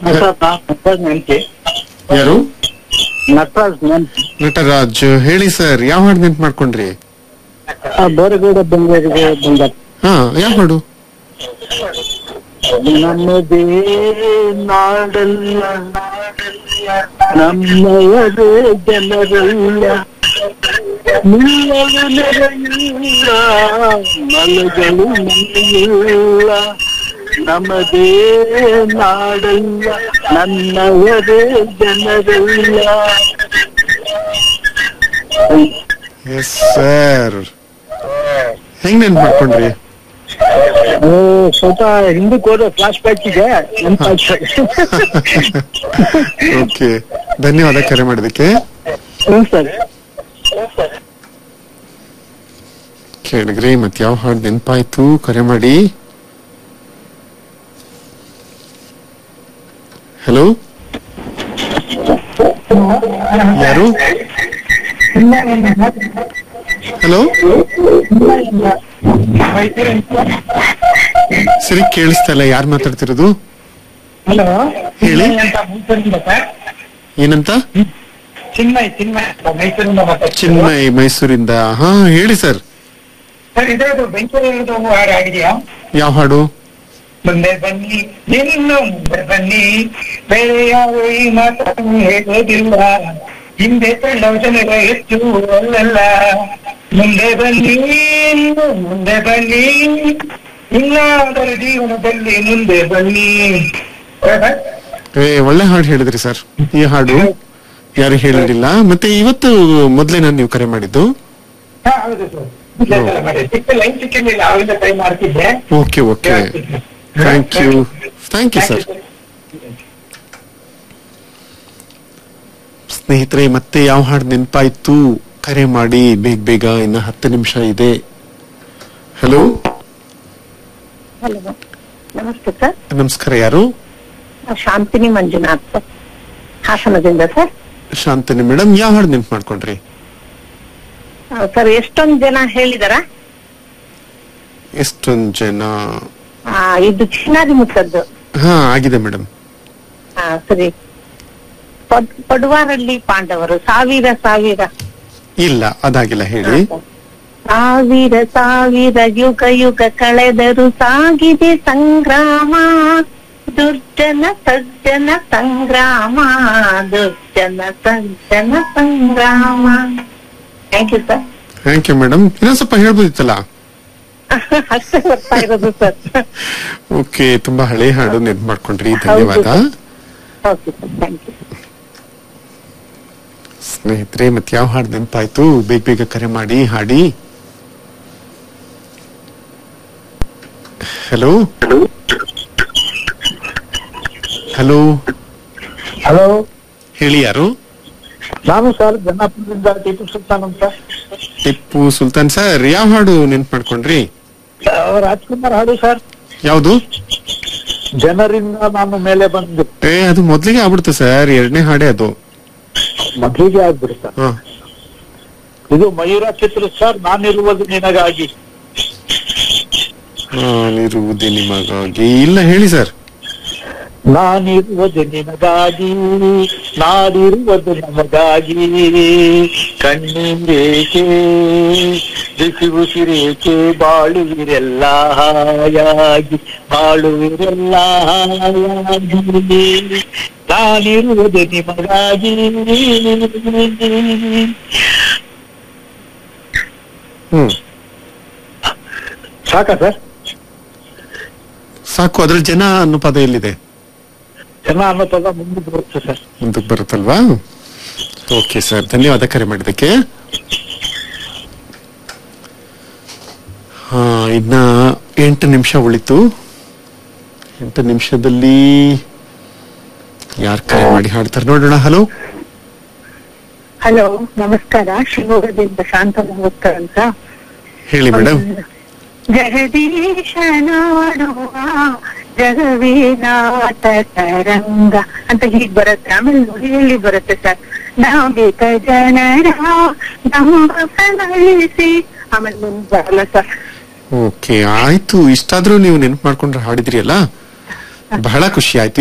ನಟರಾಜ್ ನಟರಾಜ್ ನೆನ್ಪಿ ಯಾರು ನಟರಾಜ್ ನೆನ್ಪಿ ನಟರಾಜ್ ಹೇಳಿ ಸರ್ ಯಾವ ಹಾಡು ನೆನ್ಪು ಮಾಡ್ಕೊಂಡ್ರಿ ಬೋರಗೌಡ ಬೆಂಗಳೂರಿಗೆ ಬಂದ ಹಾ ಯಾವ ಹಾಡು ನಮ್ಮದೇ ನಾಡಲ್ಲ ನಮ್ಮವರೇ ಜನರಲ್ಲ ನಿಲ್ಲಲು ನೆರೆಯಿಲ್ಲ ಮಲಗಲು ಮನೆಯಿಲ್ಲ ನಮ್ಮದೇ ನಾಡಲ್ಲ ನನ್ನವರೇ ಜನರಲ್ಲ ಎಸ್ ಸರ್ ಹೆಂಗ್ ನೆನ್ಪು ಮಾಡ್ಕೊಂಡ್ರಿ ಓ, ಸ್ವಲ್ಪ ಹಿಂದಕ್ಕೆ ಹೋದ ಫ್ಲಾಶ್ ಬ್ಯಾಕ್ ಇದೆ ನೆನ್ಪಾಗ್ತದೆ ಓಕೆ ಧನ್ಯವಾದ ಕರೆ ಮಾಡೋದಕ್ಕೆ ಹ್ಞೂ ಸರ್ ಕೇಳಿದ್ರಿ ಮತ್ ಯಾವ ಹಾಡು ನೆನ್ಪಾಯ್ತು ಕರೆ ಮಾಡಿ ಹಲೋ ಯಾರು ಹಲೋ ಸರಿ ಕೇಳಿಸ್ತಾ ಇಲ್ಲ ಯಾರು ಮಾತಾಡ್ತಿರೋದು ಹಲೋ ಹೇಳಿ. ಅಂತ ಮೈಸೂರಿಂದ ಸರ್ ಏನಂತ ಚಿನ್ಮಯ್ ಚಿನ್ಮಯ್ ಅಂತ ಮೈಸೂರಿಂದ ಮಾತಾಡ್ತಿರೋದು. ಚಿನ್ಮಯ್ ಮೈಸೂರಿಂದ ಹಾ ಹೇಳಿ ಸರ್ ಸರ್ ಇದೇ ಇದು ಬೆಂಗಳೂರಿದು ಹಾಡು ಆಗಿದೆಯಾ ಯಾವ ಹಾಡು ಮುಂದೆ ಬನ್ನಿ ಇನ್ನು ಮುಂದೆ ಬನ್ನಿ ಬೇರೆ ಯಾವ ಈ ಮಾತನ್ನು ಹೇಳೋದಿಲ್ಲ ಹಿಂದೆ ತಳ್ಳೋ ಜನರ ಹೆಚ್ಚು ಅಲ್ಲಲ್ಲ ಮುಂದೆ ಬನ್ನಿ ಇನ್ನು ಮುಂದೆ ಬನ್ನಿ ಇನ್ನಾದರ ಜೀವನದಲ್ಲಿ ಮುಂದೆ ಬನ್ನಿ ಏ ಒಳ್ಳೆ ಹಾಡು ಹೇಳಿದ್ರಿ ಸರ್ ಈ ಹಾಡು ಯಾರು ಹೇಳಿರಲಿಲ್ಲ ಮತ್ತೆ ಇವತ್ತು ಮೊದ್ಲೇನ ನೀವು ಕರೆ ಮಾಡಿದ್ದು ಹಾ, ಹೌದು ಸರ್ ಸಿಕ್ಕ ಲೈನ್ ಸಿಕ್ಕಿರ್ಲಿಲ್ಲ ಅವಾಗಿಂದ ಟ್ರೈ ಮಾಡ್ತಿದ್ದೆ okay okay thank you thank you sir ಸ್ನೇಹಿತರೆ ಮತ್ತೆ ಯಾವ ಹಾಡು ನೆನಪಾಯ್ತು ಕರೆ ಮಾಡಿ ಬೇಗ ಬೇಗ ಇನ್ನ ಹತ್ತು ನಿಮಿಷ ಇದೆ ಹಲೋ ಹಲೋ ನಮಸ್ತೆ ಸರ್ ನಮಸ್ಕಾರ ಯಾರು ನಾವು ಶಾಂತಿನಿ ಮಂಜುನಾಥ್ ಸರ್ ಹಾಸನದಿಂದ ಸರ್ ಶಾಂತನಿ ಮೇಡಮ್ ಯಾವ ಹಾಡು ನೆನ್ಪು ಮಾಡ್ಕೊಂಡ್ರಿ ಆ, ಸರ್ ಎಷ್ಟೊಂದ್ ಜನ ಹೇಳಿದಾರ ಎಷ್ಟೊಂದ್ ಜನ ಆ, ಇದು ಚಿನ್ನಾರಿ ಮುತ್ತದ್ದು ಹಾ ಆಗಿದೆ ಮೇಡಮ್ ಆ, ಸರಿ ಪಡ್- ಪಡುವಾರಲ್ಲಿ ಪಾಂಡವರು ಸಾವಿರ ಸಾವಿರ ಇಲ್ಲ ಅದಾಗಿಲ್ಲ ಹೇಳಿ ಸಾವಿರ ಸಾವಿರ ಯುಗ ಯುಗ ಕಳೆದರು ಸಾಗಿದೆ ಸಂಗ್ರಾಮ ದುರ್ಜನ ಸಜ್ಜನ ಸಂಗ್ರಾಮ ದುರ್ಜನ ಸಜ್ಜನ ಸಂಗ್ರಾಮ thank you sir thank you madam ಇನ್ನೊಂದ್ ಸ್ವಲ್ಪ ಹೇಳ್ಬೋದಿತ್ತಲ್ಲ ಅಷ್ಟೇ ಬರ್ತಾ ಇರೋದು ಸರ್ ಓಕೆ ತುಂಬಾ ಹಳೆ ಹಾಡು ನೆನ್ಪು ಮಾಡ್ಕೊಂಡ್ರಿ ಧನ್ಯವಾದ ಓಕೆ ಸರ್ ಥ್ಯಾಂಕ್ ಯು ಸ್ನೇಹಿತರೆ ಮತ್ತೆ ಯಾವ ಹಾಡು ನೆನಪಾಯ್ತು ಬೇಗ ಬೇಗ ಕರೆ ಮಾಡಿ ಹಾಡಿ ಹಲೋ ಹಲೋ ಹಲೋ ಹೇಳಿ ಯಾರು ನಾನು ಸರ್ ಜನ್ನಾಪುರದಿಂದ ಟಿಪ್ಪು ಸುಲ್ತಾನ್ ಅಂತ ಟಿಪ್ಪು ಸುಲ್ತಾನ್ ಸರ್ ಯಾವ ಹಾಡು ನೆನ್ಪು ಮಾಡ್ಕೊಂಡ್ರಿ ಆ, ರಾಜ್ಕುಮಾರ್ ಹಾಡು ಸರ್ ಯಾವುದು ಜನರಿಂದ ನಾನು ಮೇಲೆ ಬಂದು ಏ ಅದು ಮೊದ್ಲಿಗೆ ಆಗ್ಬಿಡ್ತು ಸರ್ ಎರಡನೇ ಹಾಡೇ ಅದು ಮೊದಲಿಗೆ ಆಗ್ಬಿಡಿ ಸರ್ ಹಾ ಇದು ಮಯೂರ ಚಿತ್ರ ಸರ್ ನಾನಿರುವುದು ನಿನಗಾಗಿ ನಾನಿರುವುದೇ ನಿಮಗಾಗಿ ಇಲ್ಲ ಹೇಳಿ ಸರ್ ನಾನಿರುವುದು ನಿನಗಾಗಿ ನಾಡಿರುವುದು ನಮಗಾಗಿ ಕಣ್ಣೀರೇಕೆ ಬಿಸಿ ಉಸಿರೇಕೆ ಬಾಳುವಿರೆಲ್ಲ ಹಾಯಾಗಿ ಬಾಳುವಿರೆಲ್ಲ ಹಾಯಾಗಿ ನಾನಿರುವುದು ನಿಮಗಾಗಿ ಹ್ಮ್ ಸಾಕ ಸರ್ ಸಾಕು ಅದ್ರಲ್ಲಿ ಜನ ಅನ್ನೋ ಪದ ಎಲ್ಲಿದೆ ಜನ ಅನ್ನೋ ಪದ ಮುಂದೆ ಬರುತ್ತೆ ಸರ್ ಮುಂದಕ್ಕೆ ಬರುತ್ತಲ್ವಾ ಓಕೆ ಸರ್ ಧನ್ಯವಾದ ಕರೆ ಮಾಡಿದ್ದಕ್ಕೆ ಹಾ ಇನ್ನ ಎಂಟು ನಿಮಿಷ ಉಳಿತು ಎಂಟು ನಿಮಿಷದಲ್ಲಿ ಯಾರು ಕರೆ ಮಾಡಿ ಹಾಡ್ತಾರೆ ನೋಡೋಣ ಹಲೋ ಹಲೋ ನಮಸ್ಕಾರ ಶಿವಮೊಗ್ಗದಿಂದ ಶಾಂತ ನಮಸ್ಕಾರ ಅಂತ ಹೇಳಿ ಮೇಡಮ್ ಜಗದೀಶ ನೋಡುವ ಜಗವೇ ನಾಟಕರಂಗ ಅಂತ ಹೀಗ್ ಬರುತ್ತೆ ಆಮೇಲೆ ಹೇಳಿ ಬರುತ್ತೆ ಸರ್ ನಾವಿಕ ಜನರ ನಂಬಲಿಸಿ ಆಮೇಲೆ ಮುಂದೆ ಬರಲ್ಲ ಸರ್ ಓಕೆ ಆಯ್ತು ಇಷ್ಟಾದ್ರೂ ನೀವು ನೆನಪು ಮಾಡ್ಕೊಂಡ್ರೆ ಹಾಡಿದ್ರಿ ಅಲ್ಲ ಬಹಳ ಖುಷಿ ಆಯ್ತು